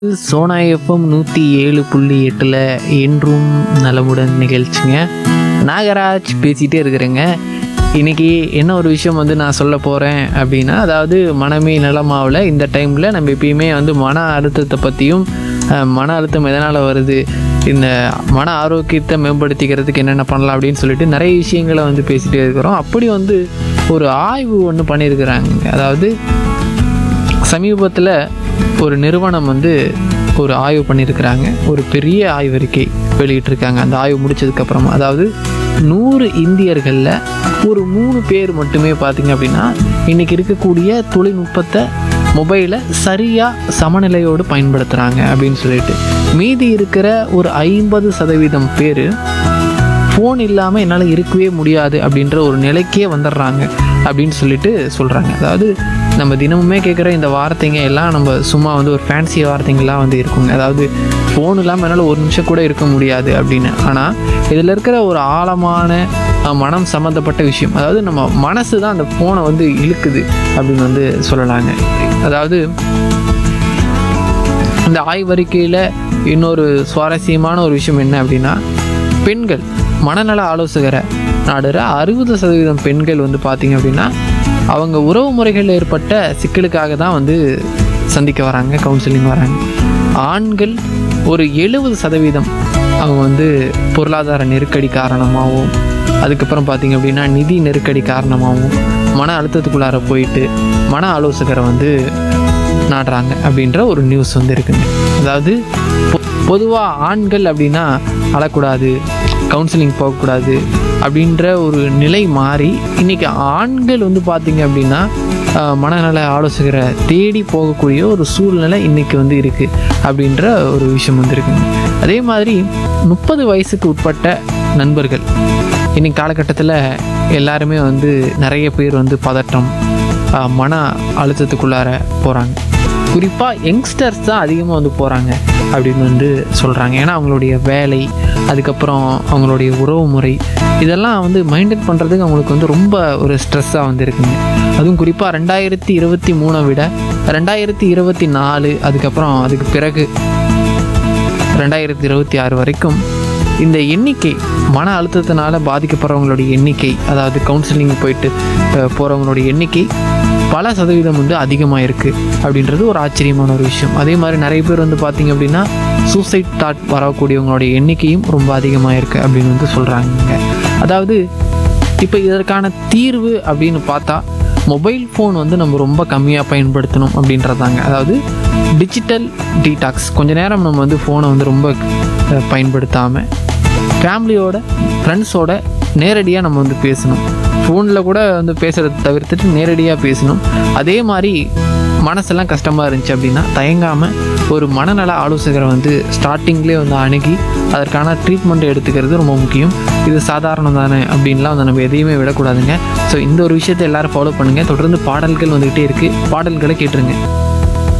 Sona FM நூற்றி ஏழு புள்ளி எட்டில் என்றும் நலமுடன் நிகழ்ச்சிங்க நாகராஜ் பேசிகிட்டே இருக்கிறேங்க இன்னைக்கு என்ன ஒரு விஷயம் வந்து நான் சொல்ல போகிறேன் அப்படின்னா அதாவது மனமே நலமாவில் இந்த டைமில் நம்ம எப்பயுமே வந்து மன அழுத்தத்தை பற்றியும் அஹ், மன அழுத்தம் எதனால் வருது இந்த மன ஆரோக்கியத்தை மேம்படுத்திக்கிறதுக்கு என்னென்ன பண்ணலாம் அப்படின்னு சொல்லிட்டு நிறைய விஷயங்களை வந்து பேசிகிட்டே இருக்கிறோம் அப்படி வந்து ஒரு ஆய்வு ஒன்று பண்ணியிருக்கிறாங்க அதாவது சமீபத்தில் ஒரு நிறுவனம் வந்து ஒரு ஆய்வு பண்ணியிருக்கிறாங்க ஒரு பெரிய ஆய்வறிக்கை வெளியிட்டிருக்காங்க அந்த ஆய்வு முடிச்சதுக்கப்புறமா அதாவது நூறு இந்தியர்களில் ஒரு மூணு பேர் மட்டுமே பார்த்தீங்க அப்படின்னா இன்றைக்கி இருக்கக்கூடிய தொழில்நுட்பத்தை மொபைலை சரியாக சமநிலையோடு பயன்படுத்துகிறாங்க அப்படின்னு சொல்லிட்டு மீதி இருக்கிற ஒரு ஐம்பது சதவீதம் பேர் ஃபோன் இல்லாமல் என்னால் இருக்கவே முடியாது அப்படின்ற ஒரு நிலைக்கே வந்துடுறாங்க அப்படின்னு சொல்லிட்டு சொல்கிறாங்க அதாவது நம்ம தினமுமே கேட்குற இந்த வார்த்தைங்க எல்லாம் நம்ம சும்மா வந்து ஒரு ஃபேன்சி வார்த்தைங்கள்லாம் வந்து இருக்குங்க அதாவது ஃபோன் இல்லாமல் என்னால் ஒரு நிமிஷம் கூட இருக்க முடியாது அப்படின்னு ஆனால் இதில் இருக்கிற ஒரு ஆழமான அஹ், மனம் சம்மந்தப்பட்ட விஷயம் அதாவது நம்ம மனசு தான் அந்த ஃபோனை வந்து இழுக்குது அப்படின்னு வந்து சொல்லலாங்க அதாவது இந்த ஆய்வறிக்கையில் இன்னொரு சுவாரஸ்யமான ஒரு விஷயம் என்ன அப்படின்னா பெண்கள் மனநல ஆலோசகரை நாடுற அறுபது சதவீதம் பெண்கள் வந்து பார்த்திங்க அப்படின்னா அவங்க உறவு முறைகளில் ஏற்பட்ட சிக்கலுக்காக தான் வந்து சந்திக்க வராங்க கவுன்சிலிங் வராங்க ஆண்கள் ஒரு எழுபது சதவீதம் அவங்க வந்து பொருளாதார நெருக்கடி காரணமாகவும் அதுக்கப்புறம் பார்த்திங்க அப்படின்னா நிதி நெருக்கடி காரணமாகவும் மன அழுத்தத்துக்குள்ளார போயிட்டு மன ஆலோசகரை வந்து நாடுறாங்க அப்படின்ற ஒரு நியூஸ் வந்து இருக்குங்க அதாவது பொதுவாக ஆண்கள் அப்படின்னா அழக்கூடாது கவுன்சிலிங் போகக்கூடாது அப்படின்ற ஒரு நிலை மாறி இன்றைக்கி ஆண்கள் வந்து பார்த்திங்க அப்படின்னா ஆஹ், மனநல ஆலோசகரை தேடி போகக்கூடிய ஒரு சூழ்நிலை இன்றைக்கி வந்து இருக்குது அப்படின்ற ஒரு விஷயம் வந்து இருக்குங்க அதே மாதிரி முப்பது வயசுக்கு உட்பட்ட நண்பர்கள் இன்னைக்கு காலகட்டத்தில் எல்லாருமே வந்து நிறைய பேர் வந்து பதட்டம் ஆஹ், மன அழுத்தத்துக்குள்ளார போகிறாங்க குறிப்பாக யங்ஸ்டர்ஸ் தான் அதிகமாக வந்து போகிறாங்க அப்படின்னு வந்து சொல்கிறாங்க ஏன்னா அவங்களுடைய வேலை அதுக்கப்புறம் அவங்களுடைய உறவு முறை இதெல்லாம் வந்து மைண்டட் பண்ணுறதுக்கு அவங்களுக்கு வந்து ரொம்ப ஒரு ஸ்ட்ரெஸ்ஸாக வந்து இருக்குங்க அதுவும் குறிப்பாக ரெண்டாயிரத்தி இருபத்தி மூணை விட ரெண்டாயிரத்தி இருபத்தி நாலு அதுக்கப்புறம் அதுக்கு பிறகு ரெண்டாயிரத்தி இருபத்தி ஆறு வரைக்கும் இந்த எண்ணிக்கை மன அழுத்தத்தினால பாதிக்கப்படுறவங்களுடைய எண்ணிக்கை அதாவது கவுன்சிலிங் போயிட்டு அஹ், போறவங்களுடைய எண்ணிக்கை பல சதவீதம் வந்து அதிகமாக இருக்குது அப்படின்றது ஒரு ஆச்சரியமான ஒரு விஷயம் அதே மாதிரி நிறைய பேர் வந்து பார்த்திங்க அப்படின்னா சூசைட் தாட் வரக்கூடியவங்களுடைய எண்ணிக்கையும் ரொம்ப அதிகமாக இருக்குது அப்படின்னு வந்து சொல்கிறாங்க அதாவது இப்போ இதற்கான தீர்வு அப்படின்னு பார்த்தா மொபைல் ஃபோன் வந்து நம்ம ரொம்ப கம்மியாக பயன்படுத்தணும் அப்படின்றதாங்க அதாவது டிஜிட்டல் டீடாக்ஸ் கொஞ்ச நேரம் நம்ம வந்து ஃபோனை வந்து ரொம்ப அஹ், பயன்படுத்தாமல் ஃபேமிலியோட ஃப்ரெண்ட்ஸோட நேரடியாக நம்ம வந்து பேசணும் ஃபோனில் கூட வந்து பேசுகிறத தவிர்த்துட்டு நேரடியாக பேசணும் அதே மாதிரி மனசெல்லாம் கஷ்டமாக இருந்துச்சு அப்படின்னா தயங்காமல் ஒரு மனநல ஆலோசகரை வந்து ஸ்டார்டிங்லேயே வந்து அணுகி அதற்கான ட்ரீட்மெண்ட் எடுத்துக்கிறது ரொம்ப முக்கியம் இது சாதாரணம் தானே அப்படின்லாம் வந்து நம்ம எதையுமே விடக்கூடாதுங்க ஸோ இந்த ஒரு விஷயத்தை எல்லாரும் ஃபாலோ பண்ணுங்கள் தொடர்ந்து பாடல்கள் வந்துக்கிட்டே இருக்குது பாடல்களை கேட்டுருங்க